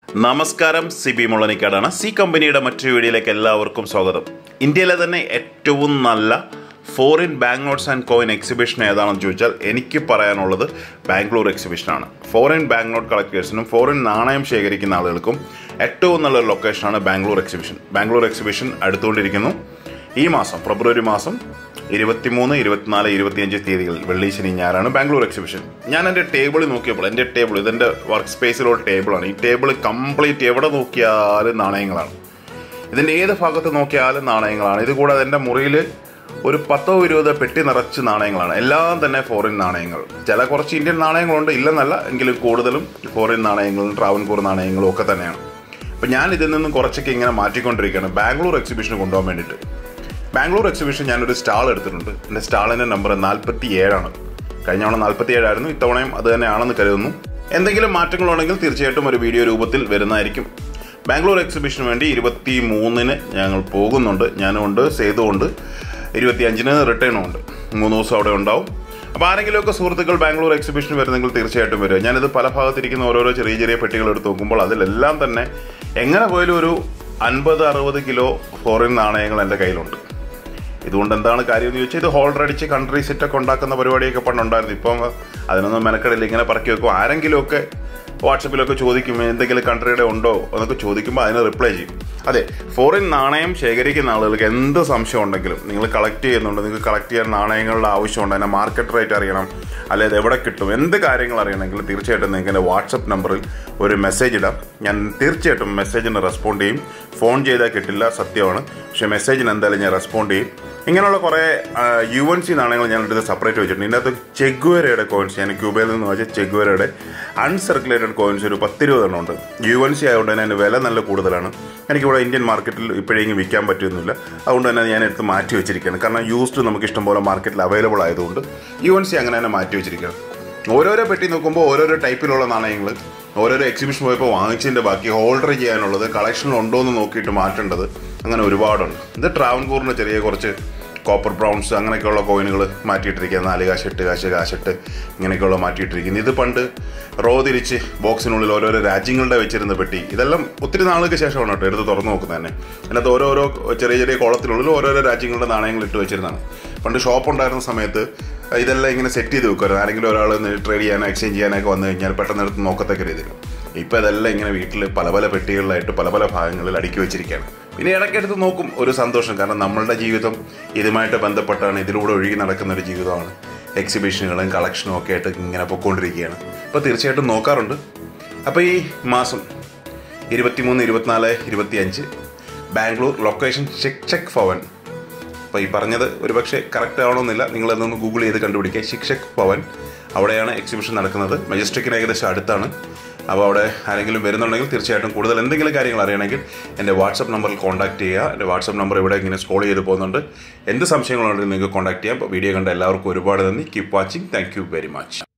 നമസ്കാരം C B മുളനിക്കാടാണ് C കമ്പനിയുടെ മറ്റൊരു വീഡിയോയിലേക്ക് എല്ലാവർക്കും സ്വാഗതം ഇന്ത്യയിലെ തന്നെ ഏറ്റവും നല്ല foreign bank notes and coin exhibition ഏതാണെന്ന് ചോദിച്ചാൽ എനിക്ക് പറയാനുള്ളത് ബാംഗ്ലൂർ എക്സിബിഷനാണ് ഫോറിൻ ബാങ്ക് നോട്ട് കളക്ടേഴ്സിനും ഫോറിൻ നാണയം ശേഖരിക്കുന്ന ആളുകൾക്കും ഏറ്റവും നല്ലൊരു ലൊക്കേഷനാണ് ബാംഗ്ലൂർ എക്സിബിഷൻ ബാംഗ്ലൂർ എക്സിബിഷൻ അടുത്തുകൊണ്ടിരിക്കുന്നു ഈ മാസം ഫെബ്രുവരി മാസം ഇരുപത്തിമൂന്ന് ഇരുപത്തിനാല് ഇരുപത്തിയഞ്ച് തീയതികളിൽ വെള്ളി ശനി ഞായറാണ് ബാംഗ്ലൂർ എക്സിബിഷൻ ഞാൻ എൻ്റെ ടേബിൾ നോക്കിയപ്പോൾ എൻ്റെ ടേബിൾ ഇതെൻ്റെ വർക്ക് സ്പേസിലുള്ള ടേബിളാണ് ഈ ടേബിൾ കംപ്ലീറ്റ് എവിടെ നോക്കിയാലും നാണയങ്ങളാണ് ഇതിൻ്റെ ഏത് ഭാഗത്ത് നോക്കിയാലും നാണയങ്ങളാണ് ഇത് കൂടാതെ എൻ്റെ മുറിയിൽ ഒരു പത്തോ ഇരുപതോ പെട്ടി നിറച്ച് നാണയങ്ങളാണ് എല്ലാം തന്നെ ഫോറിൻ നാണയങ്ങൾ ചില കുറച്ച് ഇന്ത്യൻ നാണയങ്ങളുണ്ട് ഇല്ലെന്നല്ല എങ്കിലും കൂടുതലും ഫോറിൻ നാണയങ്ങളും ട്രാവൻകൂർ നാണയങ്ങളും ഒക്കെ തന്നെയാണ് അപ്പം ഞാൻ ഇതിൽ നിന്നും കുറച്ചൊക്കെ ഇങ്ങനെ മാറ്റിക്കൊണ്ടിരിക്കുകയാണ് ബാംഗ്ലൂർ എക്സിബിഷന് കൊണ്ടുപോകാൻ വേണ്ടിയിട്ട് ബാംഗ്ലൂർ എക്സിബിഷൻ ഞാനൊരു സ്റ്റാൾ എടുത്തിട്ടുണ്ട് എൻ്റെ സ്റ്റാളിൻ്റെ നമ്പർ നാൽപ്പത്തി ഏഴാണ് കഴിഞ്ഞ തവണ നാൽപ്പത്തി ഏഴായിരുന്നു ഇത്തവണയും അത് തന്നെയാണെന്ന് കരുതുന്നു എന്തെങ്കിലും മാറ്റങ്ങളുണ്ടെങ്കിൽ തീർച്ചയായിട്ടും ഒരു വീഡിയോ രൂപത്തിൽ വരുന്നതായിരിക്കും ബാംഗ്ലൂർ എക്സിബിഷന് വേണ്ടി ഇരുപത്തി മൂന്നിന് ഞങ്ങൾ പോകുന്നുണ്ട് ഞാനുണ്ട് സേതുണ്ട് ഇരുപത്തി അഞ്ചിന് റിട്ടേണും ഉണ്ട് മൂന്ന് ദിവസം അവിടെ ഉണ്ടാവും അപ്പോൾ ആരെങ്കിലുമൊക്കെ സുഹൃത്തുക്കൾ ബാംഗ്ലൂർ എക്സിബിഷൻ വരുന്നെങ്കിൽ തീർച്ചയായിട്ടും വരും ഞാനിത് പല ഭാഗത്തിരിക്കുന്ന ഓരോരോ ചെറിയ ചെറിയ പെട്ടികൾ എടുത്ത് നോക്കുമ്പോൾ അതിലെല്ലാം തന്നെ എങ്ങനെ പോയാലും ഒരു അൻപത് അറുപത് കിലോ ഫോറിൻ നാണയങ്ങൾ എൻ്റെ കയ്യിലുണ്ട് ഇതുകൊണ്ട് എന്താണ് കാര്യം എന്ന് ചോദിച്ചാൽ ഇത് ഹോൾഡർ അടിച്ച് കൺട്രി സെറ്റൊക്കെ ഉണ്ടാക്കുന്ന പരിപാടിയൊക്കെ പണ്ടുണ്ടായിരുന്നു ഇപ്പം അതിനൊന്നും മെനക്കെടില്ല ഇങ്ങനെ പറക്കി വെക്കും ആരെങ്കിലുമൊക്കെ വാട്സപ്പിലൊക്കെ ചോദിക്കും എന്തെങ്കിലും കൺട്രിയുടെ ഉണ്ടോ എന്നൊക്കെ ചോദിക്കുമ്പോൾ അതിന് റിപ്ലൈ ചെയ്യും അതെ ഫോറിൻ നാണയം ശേഖരിക്കുന്ന ആളുകൾക്ക് എന്ത് സംശയം ഉണ്ടെങ്കിലും നിങ്ങൾ കളക്ട് ചെയ്യുന്നുണ്ട് നിങ്ങൾക്ക് കളക്ട് ചെയ്യാൻ നാണയങ്ങളുടെ ആവശ്യമുണ്ട് അതിൻ്റെ മാർക്കറ്റ് റേറ്റ് അറിയണം അല്ലെങ്കിൽ എവിടെ കിട്ടും എന്ത് കാര്യങ്ങൾ അറിയണമെങ്കിൽ തീർച്ചയായിട്ടും നിങ്ങൾക്ക് എൻ്റെ വാട്സപ്പ് നമ്പറിൽ ഒരു മെസ്സേജ് ഇടാം ഞാൻ തീർച്ചയായിട്ടും മെസ്സേജിന് റെസ്പോണ്ട് ചെയ്യും ഫോൺ ചെയ്താൽ കിട്ടില്ല സത്യമാണ് പക്ഷേ മെസ്സേജിന് എന്തായാലും ഞാൻ റെസ്പോണ്ട് ചെയ്യും ഇങ്ങനെയുള്ള കുറേ യു എൻ സി നാണയങ്ങൾ ഞാൻ എടുത്ത് സെപ്പറേറ്റ് വെച്ചിട്ടുണ്ട് ഇതിനകത്ത് ചെഗ്വേരയുടെ കോയിൻസ് ഞാൻ ക്യൂബയിൽ നിന്ന് വെച്ച ചെഗ്വേരയുടെ അൺസർക്കുലേറ്റഡ് കോയിൻസ് ഒരു പത്തിരുപതെണ്ണം ഉണ്ട് യു എൻ സി ആയതുകൊണ്ട് തന്നെ അതിന് വില നല്ല കൂടുതലാണ് എനിക്കിവിടെ ഇന്ത്യൻ മാർക്കറ്റിൽ ഇപ്പോഴെങ്കിലും വിൽക്കാൻ പറ്റുന്നില്ല അതുകൊണ്ട് തന്നെ ഞാൻ എടുത്ത് മാറ്റി വെച്ചിരിക്കുകയാണ് കാരണം യൂസ്ഡ് നമുക്ക് ഇഷ്ടംപോലെ മാർക്കറ്റിൽ അവൈലബിൾ ആയതുകൊണ്ട് യു എൻ സി അങ്ങനെ തന്നെ മാറ്റി വെച്ചിരിക്കുകയാണ് ഓരോരോ പെട്ടി നോക്കുമ്പോൾ ഓരോരോ ടൈപ്പിലുള്ള നാണയങ്ങൾ ഓരോരോ എക്സിബിഷൻ പോയപ്പോൾ വാങ്ങിച്ചതിൻ്റെ ബാക്കി ഹോൾഡർ ചെയ്യാനുള്ളത് കളക്ഷൻ ഉണ്ടോ എന്ന് നോക്കിയിട്ട് മാറ്റേണ്ടത് അങ്ങനെ ഒരുപാടുണ്ട് ഇത് ട്രാവൻകൂറിൻ്റെ ചെറിയ കുറച്ച് കോപ്പർ ബ്രൗൺസ് അങ്ങനെയൊക്കെയുള്ള കോയിനുകൾ മാറ്റിയിട്ടിരിക്കുക നാല് കാശ് എട്ട് കാശ് കാശെട്ട് ഇങ്ങനെയൊക്കെയുള്ള മാറ്റിയിട്ടിരിക്കുന്നത് ഇത് പണ്ട് റോ തിരിച്ച് ബോക്സിനുള്ളിൽ ഓരോരോ രാജ്യങ്ങളുടെ വെച്ചിരുന്ന പെട്ടി ഇതെല്ലാം ഒത്തിരി നാളുകൾക്ക് ശേഷമാണ് കേട്ടോ എടുത്ത് തുറന്നു നോക്കുന്നത് തന്നെ അതിനകത്ത് ഓരോരോ ചെറിയ ചെറിയ കോളത്തിനുള്ളിൽ ഓരോരോ രാജ്യങ്ങളുടെ നാണയങ്ങൾ ഇട്ട് വെച്ചിരുന്നതാണ് പണ്ട് ഷോപ്പ് ഉണ്ടായിരുന്ന സമയത്ത് ഇതെല്ലാം ഇങ്ങനെ സെറ്റ് ചെയ്ത് വെക്കുമായിരുന്നു ആരെങ്കിലും ഒരാൾ ട്രേഡ് ചെയ്യാനോ എക്സ്ചേഞ്ച് ചെയ്യാനൊക്കെ വന്നു കഴിഞ്ഞാൽ പെട്ടെന്ന് എടുത്ത് നോക്കത്തക്ക രീതിയിൽ ഇപ്പോൾ ഇതെല്ലാം ഇങ്ങനെ വീട്ടിൽ പല പല പെട്ടികളിലായിട്ട് പല പല ഭാഗങ്ങളിൽ അടുക്കി വെച്ചിരിക്കുകയാണ് പിന്നെ ഇടയ്ക്കെടുത്ത് നോക്കും ഒരു സന്തോഷം കാരണം നമ്മളുടെ ജീവിതം ഇതുമായിട്ട് ബന്ധപ്പെട്ടാണ് ഇതിലൂടെ ഒഴുകി നടക്കുന്ന ഒരു ജീവിതമാണ് എക്സിബിഷനുകളും കളക്ഷനും ഒക്കെ ആയിട്ട് ഇങ്ങനെ പൊയ്ക്കൊണ്ടിരിക്കുകയാണ് അപ്പോൾ തീർച്ചയായിട്ടും നോക്കാറുണ്ട് അപ്പോൾ ഈ മാസം ഇരുപത്തിമൂന്ന് ഇരുപത്തിനാല് ഇരുപത്തി അഞ്ച് ബാംഗ്ലൂർ ലൊക്കേഷൻ ശിക്ഷക് ഭവൻ അപ്പോൾ ഈ പറഞ്ഞത് ഒരുപക്ഷെ കറക്റ്റ് ആവണമെന്നില്ല നിങ്ങൾ അതൊന്ന് ഗൂഗിൾ ചെയ്ത് കണ്ടുപിടിക്കുക ശിക്ഷക് ഭവൻ അവിടെയാണ് എക്സിബിഷൻ നടക്കുന്നത് മജസ്റ്റിക്കിന് ഏകദേശം അടുത്താണ് അപ്പോൾ അവിടെ ആരെങ്കിലും വരുന്നുണ്ടെങ്കിൽ തീർച്ചയായിട്ടും കൂടുതൽ എന്തെങ്കിലും കാര്യങ്ങൾ അറിയണമെങ്കിൽ എൻ്റെ വാട്സപ്പ് നമ്പറിൽ കോൺടാക്ട് ചെയ്യുക എൻ്റെ വാട്സപ്പ് നമ്പർ ഇവിടെ ഇങ്ങനെ സ്ക്രോൾ ചെയ്ത് പോകുന്നുണ്ട് എന്ത് സംശയങ്ങളുണ്ടെങ്കിൽ നിങ്ങൾക്ക് കോൺടാക്ട് ചെയ്യാം അപ്പോൾ വീഡിയോ കണ്ട എല്ലാവർക്കും ഒരുപാട് നന്ദി keep watching thank you very much